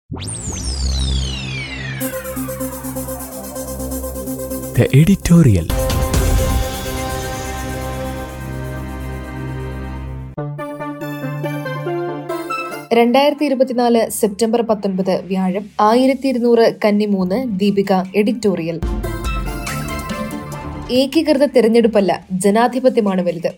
The editorial. രണ്ടായിരത്തി ഇരുപത്തിനാല് September പത്തൊൻപത് വ്യാഴം ആയിരത്തി ഇരുന്നൂറ് കന്നി മൂന്ന് ദീപിക എഡിറ്റോറിയൽ ഏകീകൃത തെരഞ്ഞെടുപ്പല്ല ജനാധിപത്യമാണ് വലുത്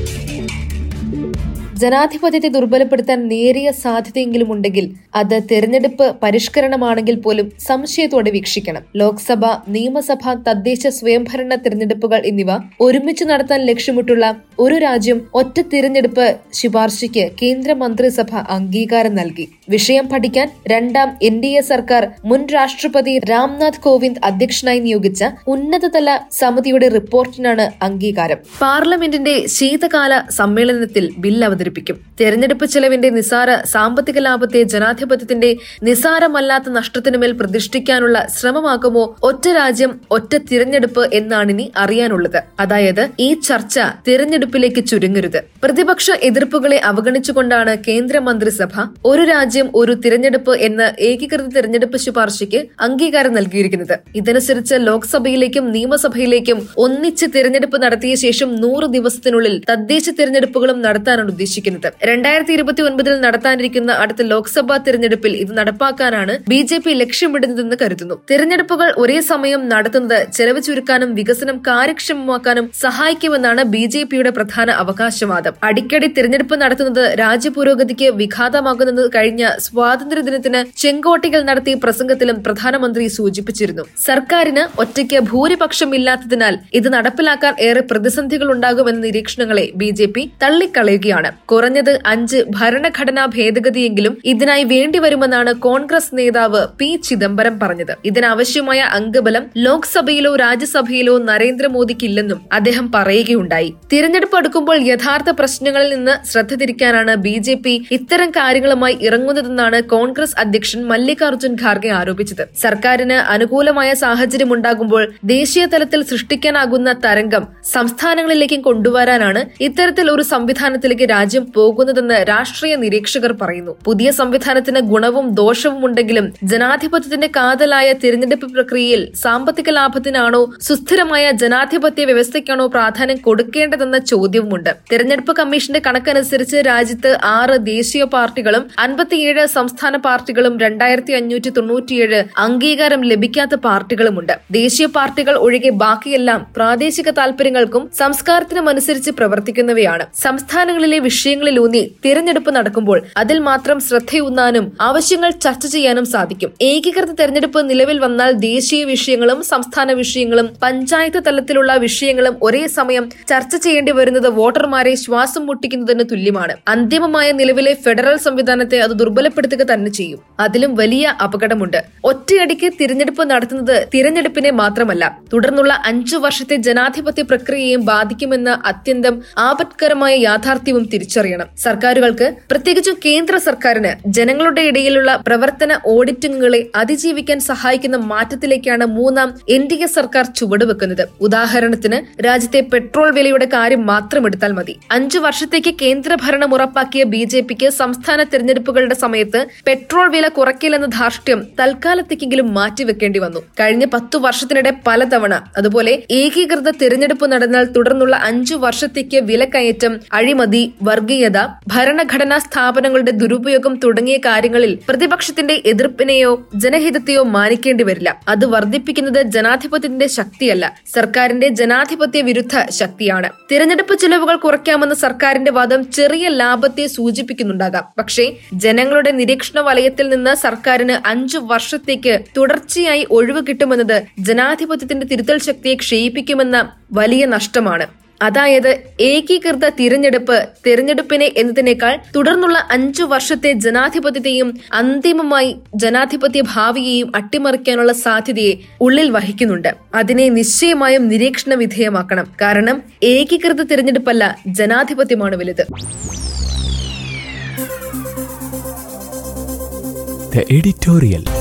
ജനാധിപത്യത്തെ ദുർബലപ്പെടുത്താൻ നേരിയ സാധ്യതയെങ്കിലും ഉണ്ടെങ്കിൽ അത് തെരഞ്ഞെടുപ്പ് പരിഷ്കരണമാണെങ്കിൽ പോലും സംശയത്തോടെ വീക്ഷിക്കണം ലോക്സഭ നിയമസഭ തദ്ദേശ സ്വയംഭരണ തെരഞ്ഞെടുപ്പുകൾ എന്നിവ ഒരുമിച്ച് നടത്താൻ ലക്ഷ്യമിട്ടുള്ള ഒരു രാജ്യം ഒറ്റ തിരഞ്ഞെടുപ്പ് ശുപാർശയ്ക്ക് കേന്ദ്ര മന്ത്രിസഭ അംഗീകാരം നൽകി വിഷയം പഠിക്കാൻ രണ്ടാം എൻ ഡി എ സർക്കാർ മുൻ രാഷ്ട്രപതി രാംനാഥ് കോവിന്ദ് അധ്യക്ഷനായി നിയോഗിച്ച ഉന്നതതല സമിതിയുടെ റിപ്പോർട്ടിനാണ് അംഗീകാരം പാർലമെന്റിന്റെ ശീതകാല സമ്മേളനത്തിൽ ബിൽ അവതരിപ്പിക്കും തെരഞ്ഞെടുപ്പ് ചെലവിന്റെ നിസാര സാമ്പത്തിക ലാഭത്തെ ജനാധിപത്യത്തിന്റെ നിസാരമല്ലാത്ത നഷ്ടത്തിനുമേൽ പ്രതിഷ്ഠിക്കാനുള്ള ശ്രമമാകുമോ ഒറ്റ രാജ്യം ഒറ്റ തിരഞ്ഞെടുപ്പ് എന്നാണിനി അറിയാനുള്ളത് അതായത് ഈ ചർച്ച തിരഞ്ഞെടുപ്പിലേക്ക് ചുരുങ്ങരുത് പ്രതിപക്ഷ എതിർപ്പുകളെ അവഗണിച്ചുകൊണ്ടാണ് കേന്ദ്രമന്ത്രിസഭ ഒരു രാജ്യം ഒരു തിരഞ്ഞെടുപ്പ് എന്ന ഏകീകൃത തിരഞ്ഞെടുപ്പ് ശുപാർശയ്ക്ക് അംഗീകാരം നൽകിയിരിക്കുന്നത് ഇതനുസരിച്ച് ലോക്സഭയിലേക്കും നിയമസഭയിലേക്കും ഒന്നിച്ച് തിരഞ്ഞെടുപ്പ് നടത്തിയ ശേഷം നൂറ് ദിവസത്തിനുള്ളിൽ തദ്ദേശ തിരഞ്ഞെടുപ്പുകളും നടത്താനാണ് ഉദ്ദേശിക്കുന്നത് രണ്ടായിരത്തി ഇരുപത്തി ഒൻപതിൽ നടത്താനിരിക്കുന്ന അടുത്ത ലോക്സഭാ തിരഞ്ഞെടുപ്പിൽ ഇത് നടപ്പാക്കാനാണ് ബി ജെ പി ലക്ഷ്യമിടുന്നതെന്ന് കരുതുന്നു തിരഞ്ഞെടുപ്പുകൾ ഒരേ സമയം നടത്തുന്നത് ചെലവ് ചുരുക്കാനും വികസനം കാര്യക്ഷമമാക്കാനും സഹായിക്കുമെന്നാണ് ബി ജെ പിയുടെ പ്രധാന അവകാശവാദം അടിക്കടി തിരഞ്ഞെടുപ്പ് നടത്തുന്നത് രാജ്യപുരോഗതിക്ക് വിഘാതമാകുന്നത് കഴിഞ്ഞ സ്വാതന്ത്ര്യ ദിനത്തിന് ചെങ്കോട്ടയിൽ നടത്തിയ പ്രസംഗത്തിലും പ്രധാനമന്ത്രി സൂചിപ്പിച്ചിരുന്നു സർക്കാരിന് ഒറ്റയ്ക്ക് ഭൂരിപക്ഷമില്ലാത്തതിനാൽ ഇത് നടപ്പിലാക്കാൻ ഏറെ പ്രതിസന്ധികൾ ഉണ്ടാകുമെന്ന നിരീക്ഷണങ്ങളെ ബി ജെ പി തള്ളിക്കളയുകയാണ് കുറഞ്ഞത് അഞ്ച് ഭരണഘടനാ ഭേദഗതിയെങ്കിലും ഇതിനായി വേണ്ടിവരുമെന്നാണ് കോൺഗ്രസ് നേതാവ് പി ചിദംബരം പറഞ്ഞത് ഇതിനാവശ്യമായ അംഗബലം ലോക്സഭയിലോ രാജ്യസഭയിലോ നരേന്ദ്രമോദിക്കില്ലെന്നും അദ്ദേഹം പറയുകയുണ്ടായി തിരഞ്ഞെടുപ്പ് അടുക്കുമ്പോൾ യഥാർത്ഥ പ്രശ്നങ്ങളിൽ നിന്ന് ശ്രദ്ധ തിരിക്കാനാണ് ബി ജെ പി ഇത്തരം കാര്യങ്ങളുമായി ഇറങ്ങുന്നതെന്നാണ് കോൺഗ്രസ് അധ്യക്ഷൻ മല്ലികാർജ്ജുൻ ഖാർഗെ ആരോപിച്ചത് സർക്കാരിന് അനുകൂലമായ സാഹചര്യം ഉണ്ടാകുമ്പോൾ ദേശീയ തലത്തിൽ സൃഷ്ടിക്കാനാകുന്ന തരംഗം സംസ്ഥാനങ്ങളിലേക്കും കൊണ്ടുവരാനാണ് ഇത്തരത്തിൽ ഒരു സംവിധാനത്തിലേക്ക് രാജ്യം പോകുന്നതെന്ന് രാഷ്ട്രീയ നിരീക്ഷകർ പറയുന്നു പുതിയ സംവിധാനത്തിന് ഗുണവും ദോഷവും ഉണ്ടെങ്കിലും ജനാധിപത്യത്തിന്റെ കാതലായ തിരഞ്ഞെടുപ്പ് പ്രക്രിയയിൽ സാമ്പത്തിക ലാഭത്തിനാണോ സുസ്ഥിരമായ ജനാധിപത്യ വ്യവസ്ഥയ്ക്കാണോ പ്രാധാന്യം കൊടുക്കേണ്ടതെന്ന ചോദ്യവുമുണ്ട് തിരഞ്ഞെടുപ്പ് കമ്മീഷന്റെ കണക്കനുസരിച്ച് രാജ്യത്ത് ആറ് ദേശീയ പാർട്ടികളും അൻപത്തിയേഴ് സംസ്ഥാന പാർട്ടികളും രണ്ടായിരത്തി അഞ്ഞൂറ്റി തൊണ്ണൂറ്റിയേഴ് അംഗീകാരം ലഭിക്കാത്ത പാർട്ടികളുമുണ്ട് ദേശീയ പാർട്ടികൾ ഒഴികെ ബാക്കിയെല്ലാം പ്രാദേശിക താൽപര്യങ്ങൾക്കും സംസ്കാരത്തിനും അനുസരിച്ച് പ്രവർത്തിക്കുന്നവയാണ് സംസ്ഥാനങ്ങളിലെ വിഷയങ്ങളിലൂന്നി തിരഞ്ഞെടുപ്പ് നടക്കുമ്പോൾ അതിൽ മാത്രം ശ്രദ്ധയൂന്നാനും ആവശ്യങ്ങൾ ചർച്ച ചെയ്യാനും സാധിക്കും ഏകീകൃത തെരഞ്ഞെടുപ്പ് നിലവിൽ വന്നാൽ ദേശീയ വിഷയങ്ങളും സംസ്ഥാന വിഷയങ്ങളും പഞ്ചായത്ത് തലത്തിലുള്ള വിഷയങ്ങളും ഒരേ സമയം ചർച്ച ചെയ്യേണ്ടി വരുന്നത് വോട്ടർമാരെ ശ്വാസം മുട്ടിക്കുന്നതിന് തുല്യമാണ് അന്തിമമായ നിലവിലെ ഫെഡറൽ സംവിധാനത്തെ അത് ദുർബലപ്പെടുത്തുക തന്നെ ചെയ്യും അതിലും വലിയ അപകടമുണ്ട് ഒറ്റയടിക്ക് തിരഞ്ഞെടുപ്പ് നടത്തുന്നത് തിരഞ്ഞെടുപ്പിനെ മാത്രമല്ല തുടർന്നുള്ള അഞ്ചു വർഷത്തെ ജനാധിപത്യ പ്രക്രിയയെയും ബാധിക്കുമെന്ന അത്യന്തം ആപത്കരമായ യാഥാർത്ഥ്യവും തിരിച്ചറിയണം സർക്കാരുകൾക്ക് പ്രത്യേകിച്ചും കേന്ദ്ര സർക്കാരിന് ജനങ്ങളുടെ ഇടയിലുള്ള പ്രവർത്തന ഓഡിറ്റിംഗുകളെ അതിജീവിക്കാൻ സഹായിക്കുന്ന മാറ്റത്തിലേക്കാണ് മൂന്നാം എൻ ഡി എ സർക്കാർ ചുവടുവെക്കുന്നത് ഉദാഹരണത്തിന് രാജ്യത്തെ പെട്രോൾ വിലയുടെ കാര്യം മാത്രം എടുത്താൽ മതി അഞ്ചു വർഷത്തേക്ക് കേന്ദ്ര ഭരണം ഉറപ്പാക്കിയ ബി ജെ പിക്ക് സംസ്ഥാന തിരഞ്ഞെടുപ്പുകളുടെ സമയത്ത് പെട്രോൾ വില കുറയ്ക്കില്ലെന്ന ധാർഷ്ട്യം തൽക്കാലത്തേക്കെങ്കിലും മാറ്റിവെക്കേണ്ടി വന്നു കഴിഞ്ഞ പത്തു വർഷത്തിനിടെ പലതവണ അതുപോലെ ഏകീകൃത തിരഞ്ഞെടുപ്പ് നടന്നാൽ തുടർന്നുള്ള അഞ്ചു വർഷത്തേക്ക് വിലക്കയറ്റം അഴിമതി വർഗീയത ഭരണഘടനാ സ്ഥാപനങ്ങളുടെ ദുരുപയോഗം തുടങ്ങിയ കാര്യങ്ങളിൽ പ്രതിപക്ഷത്തിന്റെ എതിർപ്പിനെയോ ജനഹിതത്തെയോ മാനിക്കേണ്ടി വരില്ല അത് വർദ്ധിപ്പിക്കുന്നത് ജനാധിപത്യത്തിന്റെ ശക്തിയല്ല സർക്കാരിന്റെ ജനാധിപത്യ വിരുദ്ധ ശക്തിയാണ് തിരഞ്ഞെടുപ്പ് ചെലവുകൾ കുറയ്ക്കാമെന്ന സർക്കാരിന്റെ വാദം ചെറിയ ലാഭത്തെ സൂചിപ്പിക്കുന്നുണ്ടാകാം പക്ഷേ ജനങ്ങളുടെ നിരീക്ഷണ വലയത്തിൽ നിന്ന് സർക്കാരിന് അഞ്ചു വർഷത്തേക്ക് തുടർച്ചയായി ഒഴിവ് കിട്ടുമെന്നത് ജനാധിപത്യത്തിന്റെ തിരുത്തൽ ശക്തിയെ ക്ഷയിപ്പിക്കുമെന്ന വലിയ നഷ്ടമാണ് അതായത് ഏകീകൃത തിരഞ്ഞെടുപ്പ് തിരഞ്ഞെടുപ്പിനെ എന്നതിനേക്കാൾ തുടർന്നുള്ള അഞ്ചു വർഷത്തെ ജനാധിപത്യത്തെയും അന്തിമമായി ജനാധിപത്യ ഭാവിയെയും അട്ടിമറിക്കാനുള്ള സാധ്യതയെ ഉള്ളിൽ വഹിക്കുന്നുണ്ട് അതിനെ നിശ്ചയമായും നിരീക്ഷണ വിധേയമാക്കണം കാരണം ഏകീകൃത തിരഞ്ഞെടുപ്പല്ല ജനാധിപത്യമാണ് വലുത് The editorial.